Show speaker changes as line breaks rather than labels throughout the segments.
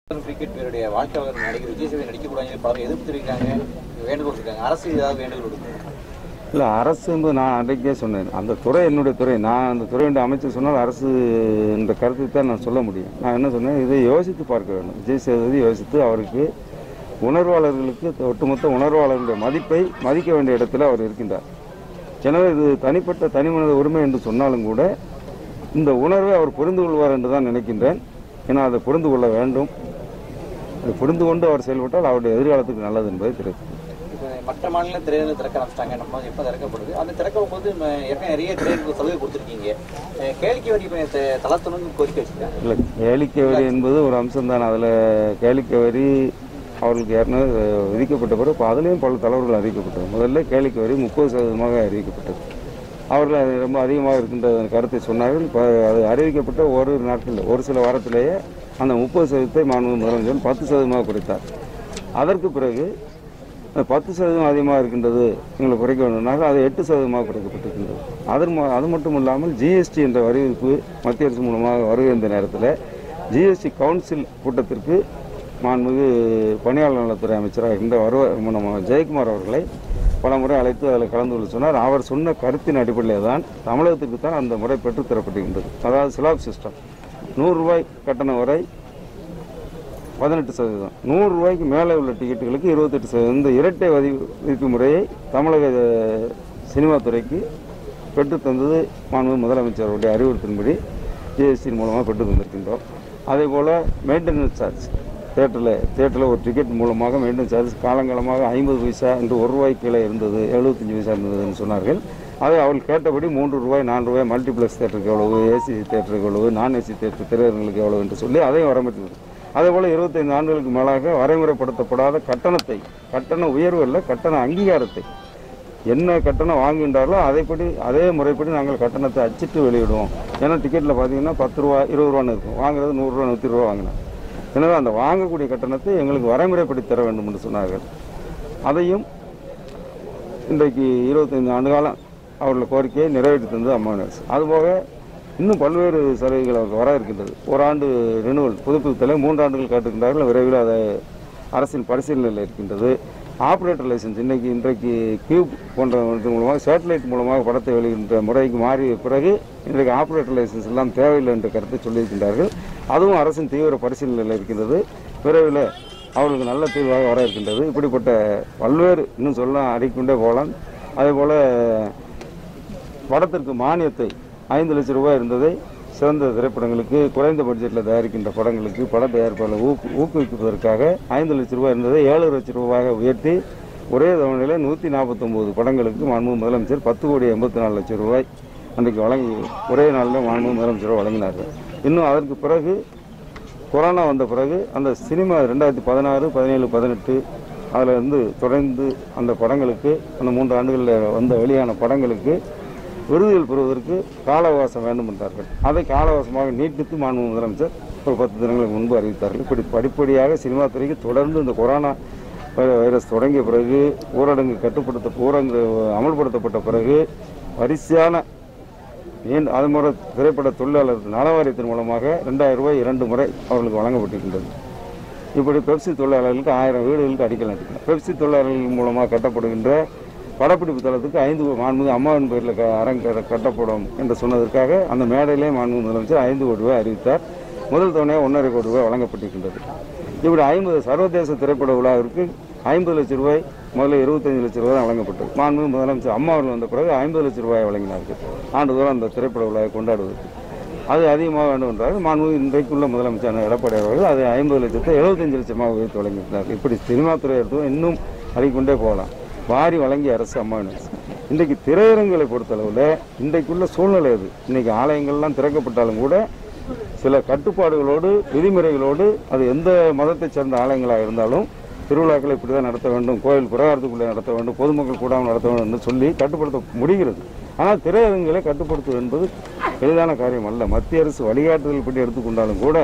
cricket வீரருடைய வாழ்க்கை வரலாறு நடிகர் விஜய் சேவை நடிக்கக்கூடாதுன்னு பலரும் எதிர்ப்பு தெரிவிக்கிறாங்க வேண்டுகோள் இருக்காங்க அரசு ஏதாவது வேண்டுகோள் கொடுக்கும்
இல்லை அரசு என்பது நான் அன்றைக்கே சொன்னேன் அந்த துறை என்னுடைய துறை நான் அந்த துறையுடைய அமைச்சர் சொன்னால் அரசு என்ற கருத்தை தான் நான் சொல்ல முடியும் நான் என்ன சொன்னேன் இதை யோசித்து பார்க்க வேண்டும் விஜய் சேதுபதி யோசித்து அவருக்கு உணர்வாளர்களுக்கு ஒட்டுமொத்த உணர்வாளர்களுடைய மதிப்பை மதிக்க வேண்டிய இடத்துல அவர் இருக்கின்றார் எனவே இது தனிப்பட்ட தனிமனித உரிமை என்று சொன்னாலும் கூட இந்த உணர்வை அவர் புரிந்து கொள்வார் என்று தான் நினைக்கின்றேன் ஏன்னா அதை புரிந்து கொள்ள வேண்டும் அதை புரிந்து கொண்டு அவர் செயல்பட்டால் அவருடைய எதிர்காலத்துக்கு நல்லது என்பதை தெரிவித்து
இப்போ மற்ற மாநில திரையில திறக்க ஆரம்பிச்சிட்டாங்க நம்ம எப்போ திறக்கப்படுது அந்த திறக்கும் போது நம்ம ஏற்கனவே நிறைய திரைகளுக்கு சலுகை கொடுத்துருக்கீங்க அஹ் கேளிக்கை வரி இப்போ த- தளர்த்தணும்னு கோரிக்கை வச்சிருக்காங்க
இல்லை கேளிக்கை வரி என்பது ஒரு அம்சம் தான் அதில் கேளிக்கை வரி அவர்களுக்கு ஏற்கனவே அஹ், விதிக்கப்பட்ட பிறகு இப்போ அதுலேயும் பல தளர்வுகள் அறிவிக்கப்பட்டது முதல்ல கேளிக்கை வரி முப்பது சதவீதமாக அறிவிக்கப்பட்டது அவர்கள் அது ரொம்ப அதிகமாக இருக்கின்ற கருத்தை சொன்னார்கள் இப்போ அது அறிவிக்கப்பட்ட ஒரு நாட்களில் ஒரு சில வாரத்திலேயே அந்த முப்பது சதவீதத்தை மாண்பு முதலமைச்சர் பத்து சதவீதமாக குறைத்தார் அதற்கு பிறகு அந்த பத்து சதவீதம் அதிகமாக இருக்கின்றது எங்களை குறைக்க வேண்டும்னாக்க அது எட்டு சதவீதமாக குறைக்கப்பட்டிருக்கின்றது அது ம- அது மட்டும் இல்லாமல் ஜிஎஸ்டி என்ற அறிவிப்பு மத்திய அரசு மூலமாக வருகின்ற நேரத்தில் ஜிஎஸ்டி கவுன்சில் கூட்டத்திற்கு மாண்புமிகு பணியாளர் நலத்துறை அமைச்சராக இருந்த வருவாய் நம்ம ஜெயக்குமார் அவர்களை பல முறை அழைத்து அதில் கலந்து கொள்ள சொன்னார் அவர் சொன்ன கருத்தின் அடிப்படையில் தான் தமிழகத்துக்கு தான் அந்த முறை பெற்றுத் தரப்பட்டிருக்கின்றது அதாவது சிலாப் சிஸ்டம் நூறு ரூபாய் கட்டணம் வரை பதினெட்டு சதவீதம் நூறு ரூபாய்க்கு மேலே உள்ள டிக்கெட்டுகளுக்கு இருபத்தெட்டு சதவீதம் இந்த இரட்டை வதி விதிப்பு முறையை தமிழக அஹ், சினிமா துறைக்கு பெற்றுத் தந்தது மாண்பு முதலமைச்சருடைய அறிவுறுத்தின்படி ஜிஎஸ்டி மூலமாக பெற்று தந்திருக்கின்றோம் அதே போல் மெயின்டெனன்ஸ் சார்ஜ் தேட்டரில் தேட்டரில் ஒரு டிக்கெட் மூலமாக மெயின்டெனன்ஸ் சார்ஜ் காலங்காலமாக ஐம்பது பைசா என்று ஒரு ரூபாய் கீழே இருந்தது எழுபத்தஞ்சு பைசா இருந்ததுன்னு சொன்னார்கள் அதை அவள் கேட்டபடி மூன்று ரூபாய் நான்கு ரூபாய் மல்டிப்ளெக்ஸ் தேட்டருக்கு எவ்வளவு ஏசி தேட்டருக்கு எவ்வளவு நான் ஏசி தேட்டர் திரையரங்களுக்கு எவ்வளவு என்று சொல்லி அதையும் வரம்பெற்றது அதே போல் இருபத்தைந்து ஆண்டுகளுக்கு மேலாக வரைமுறைப்படுத்தப்படாத கட்டணத்தை கட்டண உயர்வு அல்ல கட்டண அங்கீகாரத்தை என்ன கட்டணம் வாங்குகின்றார்களோ அதைப்படி அதே முறைப்படி நாங்கள் கட்டணத்தை அச்சிட்டு வெளியிடுவோம் ஏன்னா டிக்கெட்டில் பார்த்தீங்கன்னா பத்து ரூபா இருபது ரூபான்னு இருக்கும் வாங்குறது நூறுரூவா நூற்றி ரூபா வாங்கினேன் எனவே அந்த வாங்கக்கூடிய கட்டணத்தை எங்களுக்கு வரைமுறைப்படி தர வேண்டும் என்று சொன்னார்கள் அதையும் இன்றைக்கு இருபத்தைந்து ஆண்டு காலம் அவர்கள் கோரிக்கையை நிறைவேற்றி தந்தது அம்மாவின் அரசு அதுபோக இன்னும் பல்வேறு சலுகைகள் அவருக்கு வர இருக்கின்றது ஓராண்டு ரினுவல் புதுப்பித்தலை மூன்று ஆண்டுகள் கேட்டிருக்கின்றார்கள் விரைவில் அதை அரசின் பரிசீலனையில் இருக்கின்றது ஆப்ரேட்டர் லைசன்ஸ் இன்னைக்கு இன்றைக்கு கியூப் போன்ற இது மூலமாக சேட்டலைட் மூலமாக படத்தை வெளியிடுகின்ற முறைக்கு மாறிய பிறகு இன்றைக்கு ஆப்ரேட்டர் லைசன்ஸ் எல்லாம் தேவையில்லை என்ற கருத்தை சொல்லியிருக்கின்றார்கள் அதுவும் அரசின் தீவிர பரிசீலனையில் இருக்கின்றது விரைவில் அவர்களுக்கு நல்ல தீர்வாக வர இருக்கின்றது இப்படிப்பட்ட பல்வேறு இன்னும் சொல்ல அடிக்கொண்டே போகலாம் அதே போல் படத்திற்கு மானியத்தை ஐந்து லட்சம் ரூபாய் இருந்ததை சிறந்த திரைப்படங்களுக்கு குறைந்த பட்ஜெட்டில் தயாரிக்கின்ற படங்களுக்கு பட தயாரிப்பாளர் ஊக்கு ஊக்குவிப்பதற்காக ஐந்து லட்சம் ரூபாய் இருந்ததை ஏழு லட்சம் ரூபாயாக உயர்த்தி ஒரே தவணையில் நூற்றி நாற்பத்தொம்போது படங்களுக்கு மாண்பு முதலமைச்சர் பத்து கோடி எண்பத்தி நாலு லட்சம் ரூபாய் அன்றைக்கு வழங்கி ஒரே நாளில் மாண்பு முதலமைச்சர் வழங்கினார்கள் இன்னும் அதற்கு பிறகு கொரோனா வந்த பிறகு அந்த சினிமா ரெண்டாயிரத்தி பதினாறு பதினேழு பதினெட்டு அதில் இருந்து தொடர்ந்து அந்த படங்களுக்கு அந்த மூன்று ஆண்டுகளில் வந்த வெளியான படங்களுக்கு விருதுகள் பெறுவதற்கு கால அவகாசம் வேண்டும் என்றார்கள் அதை கால அவகாசமாக நீட்டித்து மாண்பு முதலமைச்சர் ஒரு பத்து தினங்களுக்கு முன்பு அறிவித்தார்கள் இப்படி படிப்படியாக சினிமா துறைக்கு தொடர்ந்து இந்த கொரோனா வை- வைரஸ் தொடங்கிய பிறகு ஊரடங்கு கட்டுப்படுத்த ஊரங்கு அமல்படுத்தப்பட்ட பிறகு வரிசையான நீண்ட அது முறை திரைப்பட தொழிலாளர் நலவாரியத்தின் மூலமாக ரெண்டாயிரம் ரூபாய் இரண்டு முறை அவர்களுக்கு வழங்கப்பட்டிருக்கின்றது இப்படி பெப்சி தொழிலாளர்களுக்கு ஆயிரம் வீடுகளுக்கு அடிக்கல் நாட்டினார் பெப்சி தொழிலாளர்கள் மூலமாக கட்டப்படுகின்ற படப்பிடிப்பு தளத்துக்கு ஐந்து மாண்புமிகு அம்மாவின் பேரில் க- அரங்கு கட்ட- கட்டப்படும் என்று சொன்னதற்காக அந்த மேடையிலே மாண்புமிகு முதலமைச்சர் ஐந்து கோடி ரூபாய் அறிவித்தார் முதல் தவணையாக ஒன்றரை கோடி ரூபாய் வழங்கப்பட்டிருக்கின்றது இப்படி ஐம்பது சர்வதேச திரைப்பட விழாவிற்கு ஐம்பது லட்சம் ரூபாய் முதல்ல இருபத்தஞ்சு லட்சம் ரூபாய் தான் வழங்கப்பட்டது மாண்புமிகு முதலமைச்சர் அம்மா அவர்கள் வந்த பிறகு ஐம்பது லட்சம் ரூபாய் வழங்கினார்கள் ஆண்டுதோறும் அந்த திரைப்பட விழாவை கொண்டாடுவதற்கு அது அதிகமாக வேண்டும் என்றால் மாண்புமிகு இன்றைக்குள்ள முதலமைச்சர் எடப்பாடி அவர்கள் அது ஐம்பது லட்சத்தை எழுபத்தஞ்சு லட்சமாக உயர்த்தி வழங்கியிருந்தார் இப்படி சினிமாத்துறை எடுத்து இன்னும் அறிக்கொண்டே போகலாம் வாரி வழங்கிய அரசு அம்மாவின் அரசு இன்றைக்கு திரையரங்குகளை பொறுத்தளவில் இன்றைக்குள்ள சூழ்நிலை அது இன்னைக்கு ஆலயங்கள்லாம் திறக்கப்பட்டாலும் கூட சில கட்டுப்பாடுகளோடு விதிமுறைகளோடு அது எந்த மதத்தைச் சேர்ந்த ஆலயங்களாக இருந்தாலும் திருவிழாக்களை இப்படி தான் நடத்த வேண்டும் கோயில் பிரகாரத்துக்குள்ளே நடத்த வேண்டும் பொதுமக்கள் கூடாமல் நடத்த வேண்டும் என்று சொல்லி கட்டுப்படுத்த முடிகிறது ஆனால் திரையரங்குகளை கட்டுப்படுத்துவது என்பது எளிதான காரியம் அல்ல மத்திய அரசு வழிகாட்டுதல் படி எடுத்துக்கொண்டாலும் கூட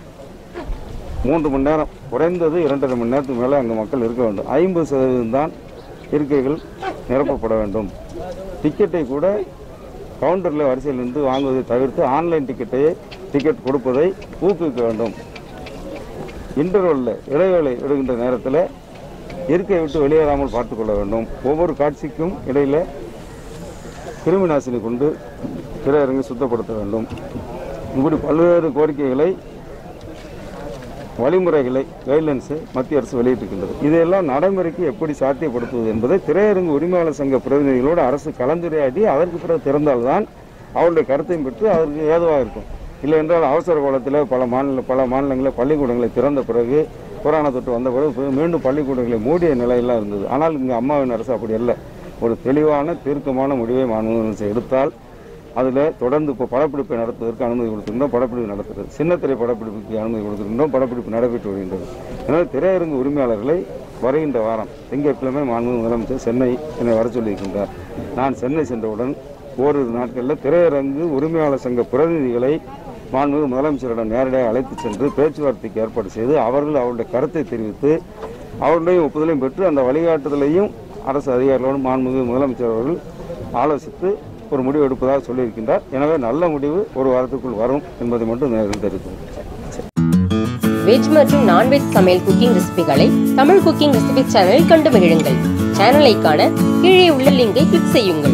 மூன்று மணி நேரம் குறைந்தது இரண்டரை மணி நேரத்துக்கு மேலே அங்கே மக்கள் இருக்க வேண்டும் ஐம்பது சதவீதம் தான் இருக்கைகள் நிரப்பப்பட வேண்டும் டிக்கெட்டை கூட கவுண்டரில் வரிசையில் நின்று வாங்குவதை தவிர்த்து ஆன்லைன் டிக்கெட்டை டிக்கெட் கொடுப்பதை ஊக்குவிக்க வேண்டும் இன்டர்வல்ல இடைவேளை விடுகின்ற நேரத்தில் இருக்கையை விட்டு வெளியேறாமல் பார்த்து கொள்ள வேண்டும் ஒவ்வொரு காட்சிக்கும் இடையில கிருமி நாசினி கொண்டு திரையரங்கை சுத்தப்படுத்த வேண்டும் இப்படி பல்வேறு கோரிக்கைகளை வழிமுறைகளை கைட்லைன்ஸை மத்திய அரசு வெளியிட்டிருக்கின்றது இதையெல்லாம் நடைமுறைக்கு எப்படி சாத்தியப்படுத்துவது என்பதை திரையரங்கு உரிமையாளர் சங்க பிரதிநிதிகளோடு அரசு கலந்துரையாடி அதற்கு பிறகு திறந்தால்தான் அவருடைய கருத்தையும் பெற்று அதற்கு ஏதுவாக இருக்கும் இல்லை என்றால் அவசர காலத்தில் பல மாநில பல மாநிலங்களில் பள்ளிக்கூடங்களை திறந்த பிறகு கொரோனா தொற்று வந்த பிறகு மீண்டும் பள்ளிக்கூடங்களை மூடிய நிலையெல்லாம் இருந்தது ஆனால் இங்கே அம்மாவின் அரசு அப்படி அல்ல ஒரு தெளிவான தீர்க்கமான முடிவை மாநில அரசு எடுத்தால் அதில் தொடர்ந்து இப்போ படப்பிடிப்பை நடத்துவதற்கு அனுமதி கொடுத்திருந்தோம் படப்பிடிப்பு நடத்துகிறது சின்னத்திரை படப்பிடிப்புக்கு அனுமதி கொடுத்திருந்தோம் படப்பிடிப்பு நடைபெற்று வருகின்றது எனவே திரையரங்கு உரிமையாளர்களை வருகின்ற வாரம் திங்கட்கிழமை மாண்பு முதலமைச்சர் சென்னை என்னை வர சொல்லியிருக்கின்றார் நான் சென்னை சென்றவுடன் ஓரிரு நாட்களில் திரையரங்கு உரிமையாளர் சங்க பிரதிநிதிகளை மாண்புமிகு முதலமைச்சரிடம் நேரடியாக அழைத்து சென்று பேச்சுவார்த்தைக்கு ஏற்பாடு செய்து அவர்கள் அவருடைய கருத்தை தெரிவித்து அவருடைய ஒப்புதலையும் பெற்று அந்த வழிகாட்டுதலையும் அரசு அதிகாரிகளோடு மாண்புமிகு முதலமைச்சர் அவர்கள் ஆலோசித்து ஒரு முடிவு எடுப்பதாக சொல்லியிருக்கின்றார் எனவே நல்ல முடிவு ஒரு வாரத்துக்குள் வரும் என்பதை மட்டும் நேரில் தெரிவிக்கிறேன்
வெஜ் மற்றும் நான்வெஜ் சமையல் குக்கிங் ரெசிபிகளை தமிழ் குக்கிங் ரெசிபி சேனலில் கண்டு மகிழுங்கள் சேனலை காண கீழே உள்ள லிங்கை கிளிக் செய்யுங்கள்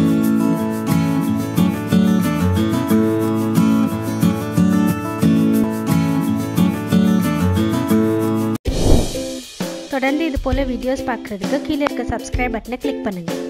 தொடர்ந்து இது போல வீடியோஸ் பார்க்குறதுக்கு கீழே இருக்க சப்ஸ்கிரைப் பட்டனை கிளிக் பண்ணுங்கள்